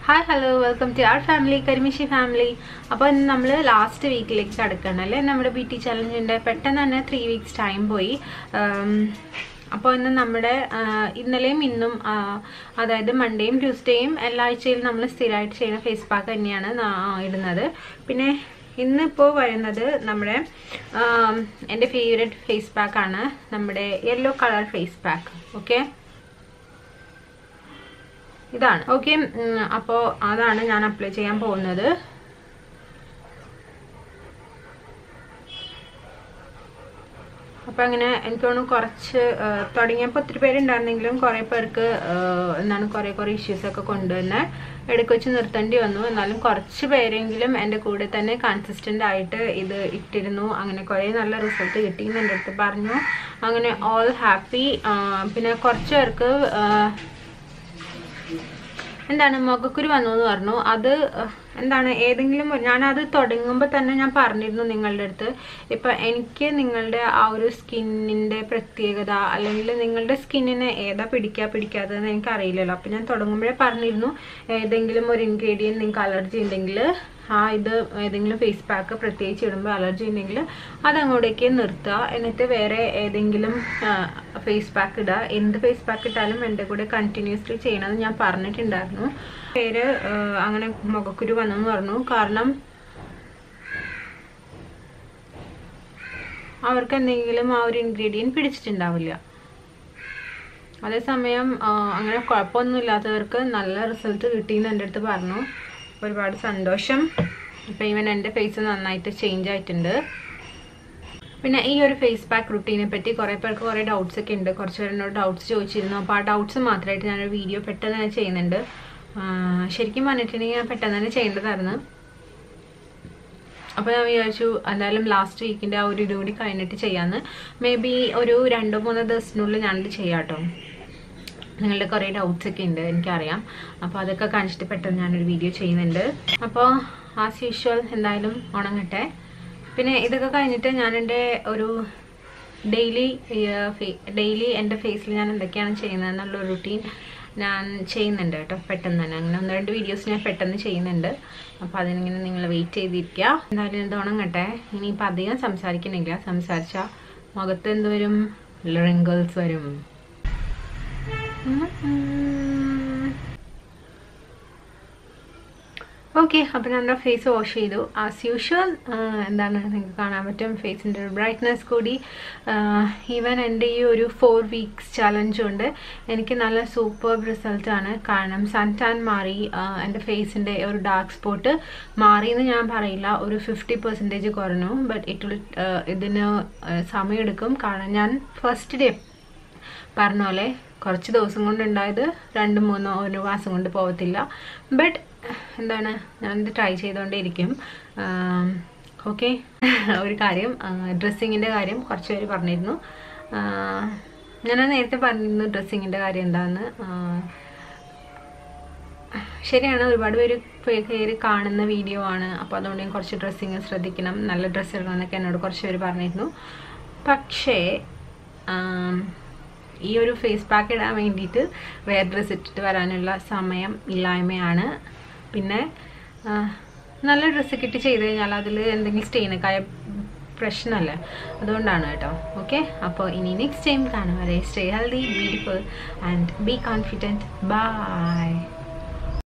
hi hello welcome to our family കരിമിഷി family അപ്പോൾ ഇന്ന് നമ്മൾ ലാസ്റ്റ് വീക്കിലേക്ക് കിടക്കണം അല്ലേ നമ്മുടെ ബി ടി ചലഞ്ചിൻ്റെ പെട്ടെന്ന് തന്നെ ത്രീ വീക്സ് ടൈം പോയി അപ്പോൾ ഇന്ന് നമ്മുടെ ആ, ഇന്നലെയും ഇന്നും ആ, അതായത് മൺഡേയും ട്യൂസ്ഡേയും എല്ലാ ആഴ്ചയിലും നമ്മൾ സ്ഥിരമായിട്ട് ചെയ്യുന്ന ഫേസ് പാക്ക് തന്നെയാണ് നാ- ഇടുന്നത് പിന്നെ ഇന്നിപ്പോൾ വരുന്നത് നമ്മുടെ ആം, എൻ്റെ ഫേവറേറ്റ് ഫേസ് പാക്കാണ് നമ്മുടെ yellow colour face pack okay ഇതാണ് ഓക്കെ അപ്പോൾ അതാണ് ഞാൻ അപ്ലൈ ചെയ്യാൻ പോകുന്നത് അപ്പം അങ്ങനെ എനിക്ക് തോന്നുന്നു കുറച്ച് ആ, തുടങ്ങിയപ്പോൾ ഒത്തിരി പേരുണ്ടായിരുന്നെങ്കിലും കുറേ പേർക്ക് ആ, എന്താണ് കുറേ കുറേ ഇഷ്യൂസൊക്കെ കൊണ്ടുവന്ന് ഇടയ്ക്ക് വെച്ച് നിർത്തേണ്ടി വന്നു എന്നാലും കുറച്ച് പേരെങ്കിലും എൻ്റെ കൂടെ തന്നെ കൺസിസ്റ്റൻ്റ് ആയിട്ട് ഇത് ഇട്ടിരുന്നു അങ്ങനെ കുറേ നല്ല റിസൾട്ട് കിട്ടി എന്ന് എൻ്റെ അടുത്ത് പറഞ്ഞു അങ്ങനെ ഓൾ ഹാപ്പി പിന്നെ കുറച്ച് പേർക്ക് ആ, എന്താണ് മുഖക്കുരു വന്നു എന്ന് പറഞ്ഞു അത് അഹ്, എന്താണ് ഏതെങ്കിലും ഒരു- ഞാനത് തുടങ്ങുമ്പോൾ തന്നെ ഞാൻ പറഞ്ഞിരുന്നു നിങ്ങളുടെ അടുത്ത് ഇപ്പം എനിക്ക് നിങ്ങളുടെ ആ ഒരു സ്കിന്നിൻ്റെ പ്രത്യേകത അല്ലെങ്കിൽ നിങ്ങളുടെ സ്കിന്നിന് ഏതാ പിടിക്കുക പിടിക്കാത്തതെന്ന് എനിക്ക് അറിയില്ലല്ലോ അപ്പം ഞാൻ തുടങ്ങുമ്പോഴേ പറഞ്ഞിരുന്നു ഏതെങ്കിലും ഒരു ഇൻഗ്രീഡിയൻറ്റ് നിങ്ങൾക്ക് അലർജി ഉണ്ടെങ്കിൽ ആ ഇത് ഏതെങ്കിലും ഫേസ് പാക്ക് പ്രത്യേകിച്ച് ഇടുമ്പോൾ അലർജി ഉണ്ടെങ്കിൽ അത് അങ്ങോട്ടേക്ക് നിർത്തുക എന്നിട്ട് വേറെ ഏതെങ്കിലും ഫേസ് പാക്ക് ഇടുക എന്ത് ഫേസ് പാക്ക് ഇട്ടാലും എൻ്റെ കൂടെ കണ്ടിന്യൂസ്ലി ചെയ്യണമെന്ന് ഞാൻ പറഞ്ഞിട്ടുണ്ടായിരുന്നു പേര് ആ, അങ്ങനെ മുഖക്കുരു വന്നെന്ന് പറഞ്ഞു കാരണം അവർക്ക് എന്തെങ്കിലും ആ ഒരു ഇൻഗ്രീഡിയൻറ്റ് പിടിച്ചിട്ടുണ്ടാവില്ല അതേസമയം ആ, അങ്ങനെ കുഴപ്പമൊന്നുമില്ലാത്തവർക്ക് നല്ല റിസൾട്ട് കിട്ടിയെന്ന് എൻ്റെ അടുത്ത് പറഞ്ഞു ഒരുപാട് സന്തോഷം ഇപ്പം ഈവൻ എൻ്റെ ഫേസ് നന്നായിട്ട് ചേഞ്ച് ആയിട്ടുണ്ട് പിന്നെ ഈ ഒരു ഫേസ് പാക്ക് റുട്ടീനെ പറ്റി കുറേ പേർക്ക് കുറേ ഡൗട്ട്സ് ഒക്കെ ഉണ്ട് കുറച്ച് പേര് എന്നോട് ഡൗട്ട്സ് ചോദിച്ചിരുന്നു അപ്പോൾ ആ ഡൗട്ട്സ് മാത്രമായിട്ട് ഞാനൊരു വീഡിയോ പെട്ടെന്ന് തന്നെ ചെയ്യുന്നുണ്ട് ആ, ശരിക്കും പറഞ്ഞിട്ടുണ്ടെങ്കിൽ ഞാൻ പെട്ടെന്ന് തന്നെ ചെയ്യേണ്ടതായിരുന്നു അപ്പോൾ ഞാൻ വിചാരിച്ചു എന്തായാലും ലാസ്റ്റ് വീക്കിൻ്റെ ആ ഒരു ഇത് കൂടി കഴിഞ്ഞിട്ട് ചെയ്യാമെന്ന് മേ ബി ഒരു രണ്ടോ മൂന്നോ ദിവസത്തിനുള്ളിൽ ഞാനിത് ചെയ്യാം കേട്ടോ നിങ്ങളുടെ കുറേ ഡൗട്ട്സ് ഒക്കെ ഉണ്ട് എനിക്കറിയാം അപ്പോൾ അതൊക്കെ കാണിച്ചിട്ട് പെട്ടെന്ന് ഞാനൊരു വീഡിയോ ചെയ്യുന്നുണ്ട് അപ്പോൾ ആസ് യൂഷ്വൽ എന്തായാലും ഉണങ്ങട്ടെ പിന്നെ ഇതൊക്കെ കഴിഞ്ഞിട്ട് ഞാൻ എൻ്റെ ഒരു ഡെയിലി ഡെയിലി എൻ്റെ ഫേസിൽ ഞാൻ എന്തൊക്കെയാണ് ചെയ്യുന്നത് എന്നുള്ള റുട്ടീൻ ഞാൻ ചെയ്യുന്നുണ്ട് കേട്ടോ പെട്ടെന്ന് തന്നെ അങ്ങനെ ഒന്ന് രണ്ട് വീഡിയോസ് ഞാൻ പെട്ടെന്ന് ചെയ്യുന്നുണ്ട് അപ്പോൾ അതിനിങ്ങനെ നിങ്ങൾ വെയിറ്റ് ചെയ്തിരിക്കുക എന്തായാലും ഇത് ഉണങ്ങട്ടെ ഇനിയിപ്പോൾ അധികം സംസാരിക്കണില്ല സംസാരിച്ചാൽ മുഖത്ത് എന്ത് വരും റിങ്കിൾസ് വരും ഓക്കെ അപ്പോൾ ഞാൻ എൻ്റെ ഫേസ് വാഷ് ചെയ്തു ആസ് യൂഷ്വൽ എന്താണ് നിങ്ങൾക്ക് കാണാൻ പറ്റും ഫേസിൻ്റെ ഒരു ബ്രൈറ്റ്നെസ് കൂടി ഈവൻ എൻ്റെ ഈ ഒരു ഫോർ വീക്സ് ചലഞ്ച് കൊണ്ട് എനിക്ക് നല്ല സൂപ്പർ റിസൾട്ടാണ് കാരണം സൺ ടാൻ മാറി ആഹ് എൻ്റെ ഫേസിൻ്റെ ഒരു ഡാർക്ക് സ്പോട്ട് മാറി എന്ന് ഞാൻ പറയില്ല ഒരു ഫിഫ്റ്റി പെർസെൻറ്റേജ് കുറഞ്ഞു ബട്ട് ഇറ്റ് വിൽ ഇതിന് ആഹ് സമയമെടുക്കും കാരണം ഞാൻ ഫസ്റ്റ് ഡേ പറഞ്ഞ പോലെ കുറച്ച് ദിവസം കൊണ്ട് ഉണ്ടായത് രണ്ട് മൂന്നോ ഒരു മാസം കൊണ്ട് പോകത്തില്ല ബട്ട് എന്താണ് ഞാനിത് ട്രൈ ചെയ്തുകൊണ്ടേയിരിക്കും ഓക്കെ ഒരു കാര്യം ഡ്രസ്സിങ്ങിൻ്റെ കാര്യം കുറച്ച് പേര് പറഞ്ഞിരുന്നു ആഹ് ഞാൻ നേരത്തെ പറഞ്ഞിരുന്നു ഡ്രസ്സിങ്ങിൻ്റെ കാര്യം എന്താണെന്ന് ആഹ് ശരിയാണ് ഒരുപാട് പേര് പേര് കാണുന്ന വീഡിയോ ആണ് അപ്പോൾ അതുകൊണ്ട് ഞാൻ കുറച്ച് ഡ്രസ്സിങ് ശ്രദ്ധിക്കണം നല്ല ഡ്രസ്സ് ഇടണമെന്നൊക്കെ എന്നോട് കുറച്ച് പേര് പറഞ്ഞിരുന്നു പക്ഷേ ആം, ഈ ഒരു ഫേസ് പാക്ക് ഇടാൻ വേണ്ടിയിട്ട് വേറെ ഡ്രസ്സ് ഇട്ടിട്ട് വരാനുള്ള സമയം ഇല്ലായ്മയാണ് പിന്നെ ആ, നല്ല ഡ്രസ്സ് കിട്ടി ചെയ്ത് കഴിഞ്ഞാൽ അതിൽ എന്തെങ്കിലും സ്റ്റെയിനൊക്കെ ആയ പ്രശ്നമല്ല അതുകൊണ്ടാണ് കേട്ടോ ഓക്കെ അപ്പോൾ ഇനി നെക്സ്റ്റ് ടൈം കാണും വരെ stay healthy beautiful and be confident by